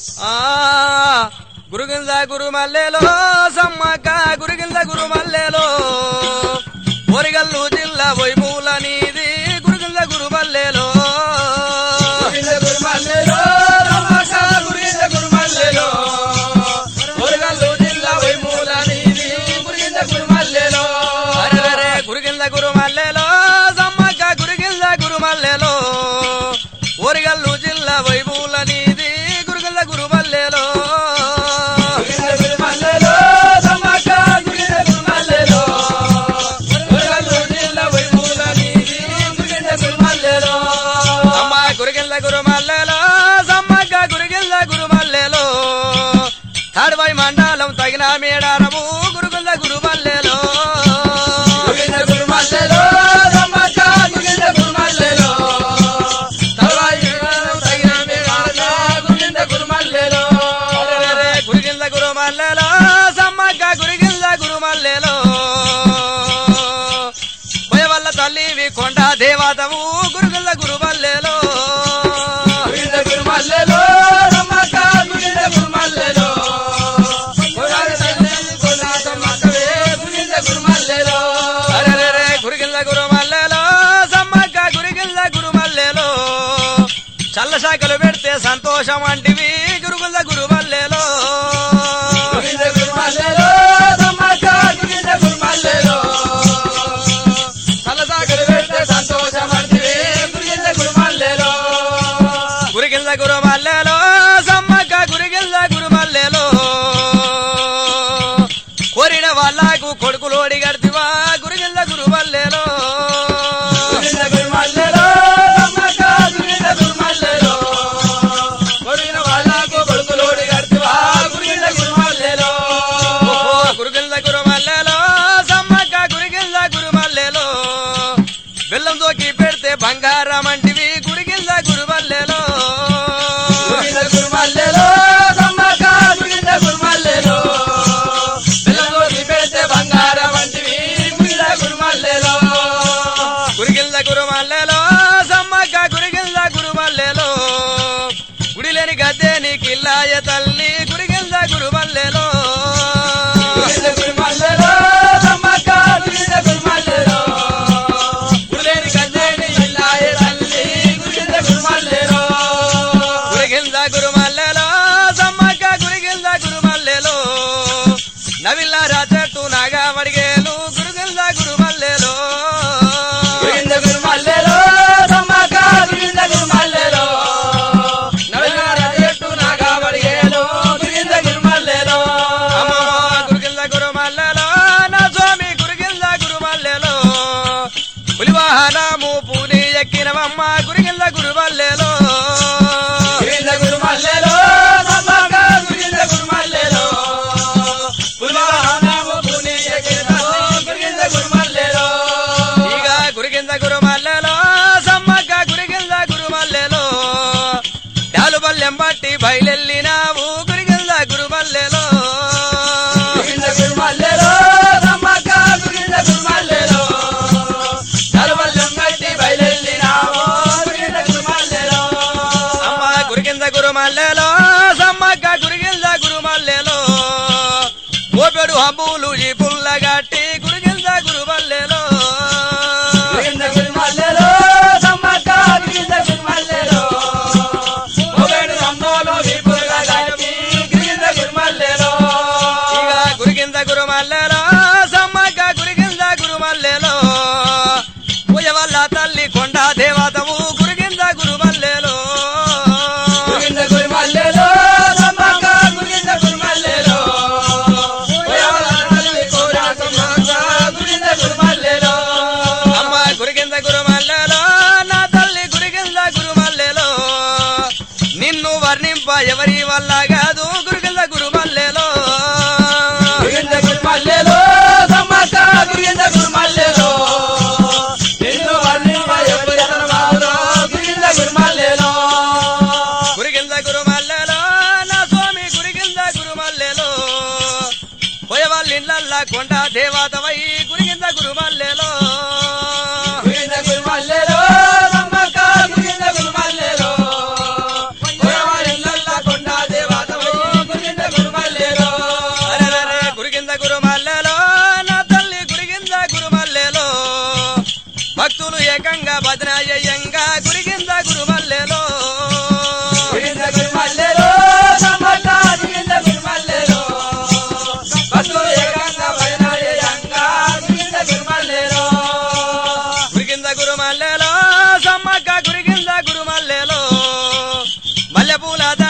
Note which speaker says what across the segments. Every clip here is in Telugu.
Speaker 1: ఆ గురుగింద గురు మల్లెలో సమ్మక్క గురుగింద గురు మల్లెలో ఒరిగల్లు జిల్లా వైమూల నీది గురుగింద గురు మల్లెలో
Speaker 2: గురుగింద గురుమల్లెలో రమక గురుగింద గురుమల్లెలో మురుగల్లు జిల్లా వైమూల నీది గురుగింద గురుమల్లెలో
Speaker 1: అరెరెరె గురుగింద గురు మల్లెలో సమ్మక్క గురుగింద గురు మల్లెలో ఒరిగల్లు జిల్లా వైమూల నీది గురుగింద గురు మల్లెలో
Speaker 2: గురుగింద గురుమల్లెలో రమక గురుగింద గురుమల్లెలో మురుగల్లు జిల్లా వైమూల నీది గురుగింద గురుమల్లెలో
Speaker 1: అమ్మ గురిగిల్ల గురు మల్లెలో సమ్మక్క గురిగిల్ల గురు మల్లెలో తాడుపై మండలం తగిన మేడారము గురుగుల్ల గురు మల్లెలో
Speaker 2: గురుగింద గురుమల్లెలో రమక గురుగింద గురుమల్లెలో తలవాయి తగిన మేఘాల గురుగింద గురుమల్లెలో
Speaker 1: అరెరెరె గురిగిల్ల గురు మల్లెలో సమ్మక్క గురిగిల్ల గురు మల్లెలో వల్ల తల్లివి కొండ దేవతవు గురుగుల్ల గురు మల్లెలో
Speaker 2: గురుగింద గురుమల్లెలో రమక గురుగింద గురుమల్లెలో కొడాలి తల్లి కొడాలి మక్కవే గురుగింద గురుమల్లెలో
Speaker 1: అరెరెరె గురిగిల్ల గురు మల్లెలో సమ్మక్క గురిగిల్ల గురు మల్లెలో చల్ల శాఖలు పెడితే సంతోషం అంటివి గురుగుల్ల గురు మల్లెలో
Speaker 2: గురుగింద గురుమల్లెలో రమక గురుగింద గురుమల్లెలో తలసాగలు పెడితే సంతోషం అంటే గురుగింద గురుమల్లెలో
Speaker 1: గురిగిల్ల గురు మల్లెలో సమ్మక్క గురిగిల్ల గురు మల్లెలో కోరిన వాళ్ళకు కొడుకులోడి గడితివా గురిగిల్ల గురు మల్లెలో
Speaker 2: గురుగింద గురుమల్లెలో రమక గురుగింద గురుమల్లెలో కొడిగిన వాళ్ళకు కొడుకులోడి గడితివా గురుగింద గురుమల్లెలో
Speaker 1: ఓహో, గురుగిల్ల గురు మల్లెలో సమ్మక్క గురిగిల్ల గురు మల్లెలో బెల్లం తోకి పెడితే బంగారం అంటివి గురిగిల్ల గురు మల్లెలో
Speaker 2: గురుగింద గురుమల్లెలో రమక గురుగింద గురుమల్లెలో బెల్లంతోటి పెడితే బంగారం వంటివి గురుగింద గురుమల్లెలో
Speaker 1: గురిగిల్ల గురు మల్లెలో సమ్మక్క గురిగిల్ల గురు మల్లెలో గుడి లేని గద్దె నీకిల్లాయ తల్లి గురిగిల్ల గురు మల్లెలో
Speaker 2: గురుగింద గురుమల్లెలో రమక గురుగింద గురుమల్లెలో గురులేని గంజేని ఇల్లాయే తల్లి గురుగింద గురుమల్లెలో
Speaker 1: గురిగిల్ల గురు మల్లెలో సమ్మక్క గురిగిల్ల గురు మల్లెలో నవిల్ల రాచెట్టు నాగా వడిగేలు గురుగిల్ల గురు మల్లెలో
Speaker 2: గురుగింద గురుమల్లెలో రమక గురుగింద గురుమల్లెలో నవినార చెట్టు నాగాబడిగేలో గురుగింద గురుమల్లెలో
Speaker 1: అమ్మో, గురుగిల్ల గురు మల్లెలో నా స్వామి గురుగిల్ల గురు మల్లెలో పులివాహనము పూని ఎక్కినవమ్మ గురిగిల్ల గురు మల్లెలో
Speaker 2: గురుగింద గురుమల్లెలో రమక గురుగింద గురుమల్లెలో పులివాహనము పుని ఎక్కిన గురుగింద గురుమల్లెలో
Speaker 1: ఇక గురిగింద గురు మల్లెలో సమ్మక్క గురిగిల్ల గురు మల్లెలో డాలు బల్లెం బట్టి బయలెళ్ళినావు గురిగిల్ల గురు మల్లెలో
Speaker 2: గురుగింద గురుమల్లెలో రమక గురుగింద గురుమల్లెలో నలువల్లెం కట్టి బయలెళ్ళినావో గురుగింద గురుమల్లెలో
Speaker 1: అమ్మ గురిగింద గురు మల్లెలో సమ్మక్క గురిగిల్ల గురు మల్లెలో ఓపెడు హబ్బులు ఈ పుల్లగట్టి గురిగిల్ల గురు మల్లెలో
Speaker 2: గురుగింద గురుమల్లెలో రమక గురుగింద గురుమల్లెలో మొగడు అమ్మోలో వీపులుగా దాటి గురుగింద గురుమల్లెలో
Speaker 1: ఇక గురిగింద గురు మల్లెలో సమ్మక్క గురిగింద గురు మల్లెలో పూజ వల్ల తల్లి కొండ దేవతవు గురిగింద గురు మల్లెలో
Speaker 2: గురుగింద గురుమల్లెలో రమక గురుగింద గురుమల్లెలో పోయవల తల్లి కోరాసమ్మ గురుగింద గురుమల్లెలో
Speaker 1: అమ్మ గురిగింద గురు మల్లెలో నా తల్లి గురిగింద గురు మల్లెలో నిన్ను వర్ణింప ఎవరి వల్ల కాదు గురిగింద గురు మల్లెలో
Speaker 2: గురుగింద గురుమల్లెలో రమక గురుగింద గురుమల్లెలో నిన్ను వర్ణింప ఎప్పుడెతన మావులో గురుగింద గురుమల్లెలో
Speaker 1: గురిగింద గురు మల్లెలో నా స్వామి గురిగింద గురు మల్లెలో పోయవాళ్ళ ఇళ్ళల్లా కొండ దేవతవై గురిగింద గురు మల్లెలో
Speaker 2: గురుగింద గురుమల్లెలో రమక గురుగింద గురుమల్లెలో పోయవాళ్ళ ఇళ్ళల్లా కొండ దేవత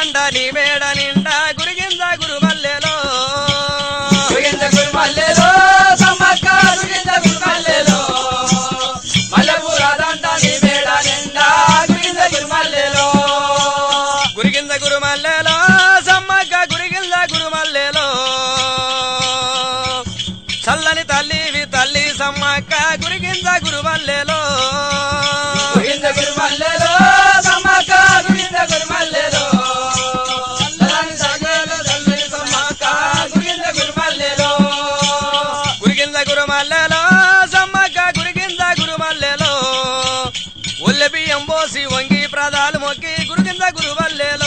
Speaker 1: దండ నీ మేడ నిండా గురిగింద గురుమల్లెలో
Speaker 2: గురిగింద గురుమల్లెలో సమ్మక్క గురిగింద గురుమల్లెలో మల్లెపూల దండ నీ మేడ నిండా గురిగింద గురుమల్లెలో
Speaker 1: గురిగింద గురుమల్లెలో సమ్మక్క గురిగింద గురుమల్లెలో చల్లని తల్లివి తల్లి సమ్మక్క గురిగింద గురుమల్లెలో
Speaker 2: గురిగింద గురుమల్లెలో సమ్మక్క గురిగింద గురుమల్లెలో చల్లని సగలు చల్లని సమ్మక్క గురిగింద గురుమల్లెలో
Speaker 1: గురిగింద గురుమల్లెలో సమ్మక్క గురిగింద గురుమల్లెలో ఒల్లె బియ్యం పోసి వంగి ప్రదాలు మొక్కి గురిగింద గురుమల్లెలో